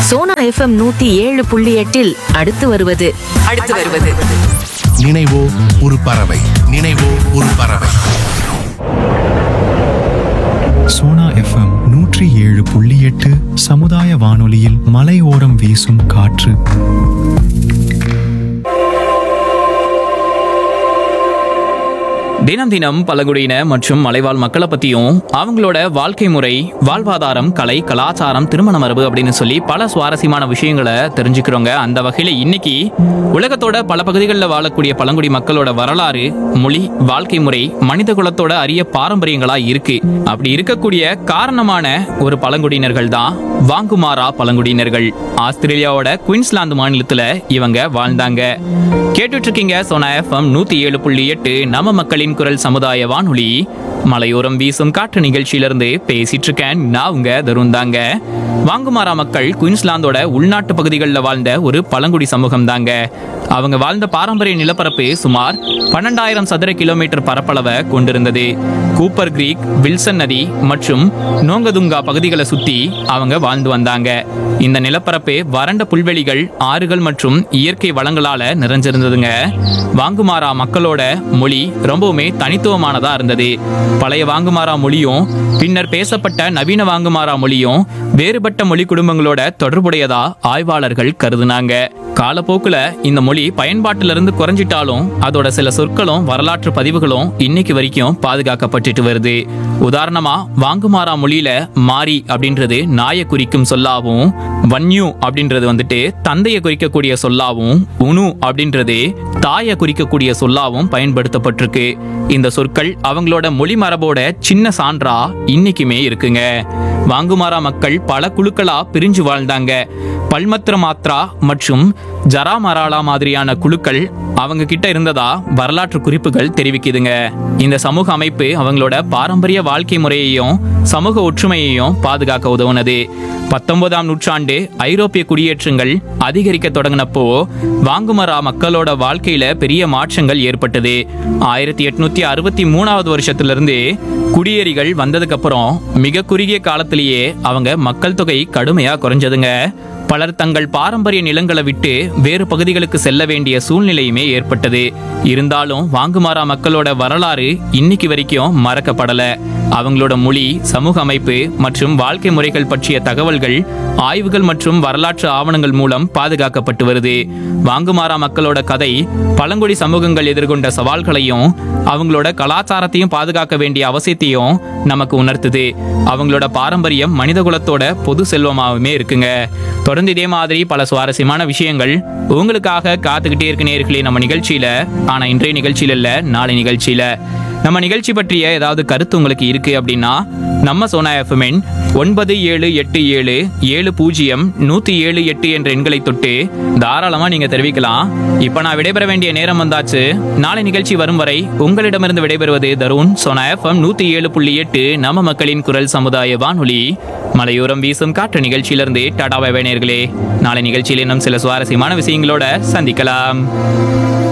Sona FM நூத்தி ஏழு புள்ளி எட்டில் அடுத்து வருவது அடுத்து வருவது நினைவோ ஒரு பறவை நினைவோ ஒரு பறவை சோனா எஃப்எம் நூற்றி ஏழு புள்ளி எட்டு சமுதாய வானொலியில் மலையோரம் வீசும் காற்று தினம் தினம் பழங்குடியின மற்றும் மலைவாழ் மக்களை பத்தியும் அவங்களோட வாழ்க்கை முறை வாழ்வாதாரம் கலை கலாச்சாரம் திருமண மரபு அப்படின்னு சொல்லி பல சுவாரஸ்யமான விஷயங்களை தெரிஞ்சுக்கிறோங்க அந்த வகையில இன்னைக்கு உலகத்தோட பல பகுதிகளில் வாழக்கூடிய பழங்குடி மக்களோட வரலாறு மொழி வாழ்க்கை முறை மனித குலத்தோட அரிய பாரம்பரியங்களா இருக்கு அப்படி இருக்கக்கூடிய காரணமான ஒரு பழங்குடியினர்கள் தான் வாங்குமாரா பழங்குடியினர்கள் ஆஸ்திரேலியாவோட குயின்ஸ்லாந்து மாநிலத்துல இவங்க வாழ்ந்தாங்க கேட்டுட்டு இருக்கீங்க சோனா எஃப்எம் நூத்தி ஏழு புள்ளி எட்டு நம்ம மக்களின் குரல் சமுதாய வானொலி மலையோரம் வீசும் காற்று நிகழ்ச்சியிலிருந்து பேசிட்டு இருக்கேன் நான் உங்க தருண் தாங்க வாங்குமாரா மக்கள் குயின்ஸ்லாந்தோட உள்நாட்டு பகுதிகளில் வாழ்ந்த ஒரு பழங்குடி சமூகம் தாங்க அவங்க வாழ்ந்த பாரம்பரிய நிலப்பரப்பு சுமார் பன்னெண்டாயிரம் சதுர கிலோமீட்டர் பரப்பளவை கொண்டிருந்தது கூப்பர் கிரீக் வில்சன் நதி மற்றும் நோங்கதுங்கா பகுதிகளை சுத்தி அவங்க வாழ்ந்து வந்தாங்க இந்த நிலப்பரப்பு வறண்ட புல்வெளிகள் ஆறுகள் மற்றும் இயற்கை வளங்களால நிறைஞ்சிருந்ததுங்க வாங்குமாரா மக்களோட மொழி ரொம்பவுமே தனித்துவமானதா இருந்தது பழைய வாங்குமாரா மொழியும் பின்னர் பேசப்பட்ட நவீன வாங்குமாரா மொழியும் வேறுபட்ட மொழி குடும்பங்களோட தொடர்புடையதா ஆய்வாளர்கள் கருதுனாங்க காலப்போக்குல இந்த மொழி பயன்பாட்டிலிருந்து குறைஞ்சிட்டாலும் அதோட சில சொற்களும் வரலாற்று பதிவுகளும் இன்னைக்கு வரைக்கும் பாதுகாக்கப்பட்டுட்டு வருது உதாரணமா வாங்குமாரா மொழியில மாரி அப்படின்றது நாயை குறிக்கும் சொல்லாவும் வன்யூ அப்படின்றது வந்துட்டு தந்தையை குறிக்கக்கூடிய சொல்லாவும் உனு அப்படின்றது தாயை குறிக்கக்கூடிய சொல்லாவும் பயன்படுத்தப்பட்டிருக்கு இந்த சொற்கள் அவங்களோட மொழி மரபோட சின்ன சான்றா இன்னைக்குமே இருக்குங்க வாங்குமாரா மக்கள் பல குழுக்களா பிரிஞ்சு வாழ்ந்தாங்க பல்மத்ர மாத்ரா மற்றும் ஜரா மராலா மாதிரியான குழுக்கள் அவங்க கிட்ட இருந்ததா வரலாற்று குறிப்புகள் தெரிவிக்குதுங்க இந்த சமூக அமைப்பு அவங்களோட பாரம்பரிய வாழ்க்கை முறையையும் சமூக ஒற்றுமையையும் பாதுகாக்க உதவுனது பத்தொன்பதாம் நூற்றாண்டு ஐரோப்பிய குடியேற்றங்கள் அதிகரிக்க தொடங்கினப்போ வாங்குமரா மக்களோட வாழ்க்கையில பெரிய மாற்றங்கள் ஏற்பட்டது ஆயிரத்தி எட்நூத்தி அறுபத்தி மூணாவது வருஷத்திலிருந்து குடியேறிகள் வந்ததுக்கு அப்புறம் மிக குறுகிய காலத்திலேயே அவங்க மக்கள் தொகை கடுமையா குறைஞ்சதுங்க பலர் தங்கள் பாரம்பரிய நிலங்களை விட்டு வேறு பகுதிகளுக்கு செல்ல வேண்டிய சூழ்நிலையுமே ஏற்பட்டது இருந்தாலும் வாங்குமாரா மக்களோட வரலாறு இன்னைக்கு வரைக்கும் மறக்கப்படல அவங்களோட மொழி சமூக அமைப்பு மற்றும் வாழ்க்கை முறைகள் பற்றிய தகவல்கள் ஆய்வுகள் மற்றும் வரலாற்று ஆவணங்கள் மூலம் பாதுகாக்கப்பட்டு வருது வாங்குமாரா மக்களோட கதை பழங்குடி சமூகங்கள் எதிர்கொண்ட சவால்களையும் அவங்களோட கலாச்சாரத்தையும் பாதுகாக்க வேண்டிய அவசியத்தையும் நமக்கு உணர்த்துது அவங்களோட பாரம்பரியம் மனிதகுலத்தோட பொது செல்வமாகவுமே இருக்குங்க தொடர்ந்து இதே மாதிரி பல சுவாரஸ்யமான விஷயங்கள் உங்களுக்காக காத்துக்கிட்டே இருக்கு நேர்களே நம்ம நிகழ்ச்சியில ஆனா இன்றைய நிகழ்ச்சியில இல்ல நாளை நிகழ்ச்சியில நம்ம நிகழ்ச்சி பற்றிய ஏதாவது கருத்து உங்களுக்கு இருக்கு அப்படின்னா நம்ம சோனா எஃப்எம்என் ஒன்பது ஏழு எட்டு ஏழு ஏழு பூஜ்ஜியம் நூத்தி ஏழு எட்டு என்ற எண்களை தொட்டு தாராளமா நீங்க தெரிவிக்கலாம் இப்ப நான் விடைபெற வேண்டிய நேரம் வந்தாச்சு நாளை நிகழ்ச்சி வரும் வரை உங்களிடமிருந்து விடைபெறுவது தருண் சோனா எஃப்எம் நூத்தி ஏழு புள்ளி எட்டு நம்ம மக்களின் குரல் சமுதாய வானொலி மலையோரம் வீசும் காற்று நிகழ்ச்சியிலிருந்து டாடா பை பை நேயர்களே நாளை நிகழ்ச்சியில் இன்னும் சில சுவாரஸ்யமான விஷயங்களோட சந்திக்கலாம்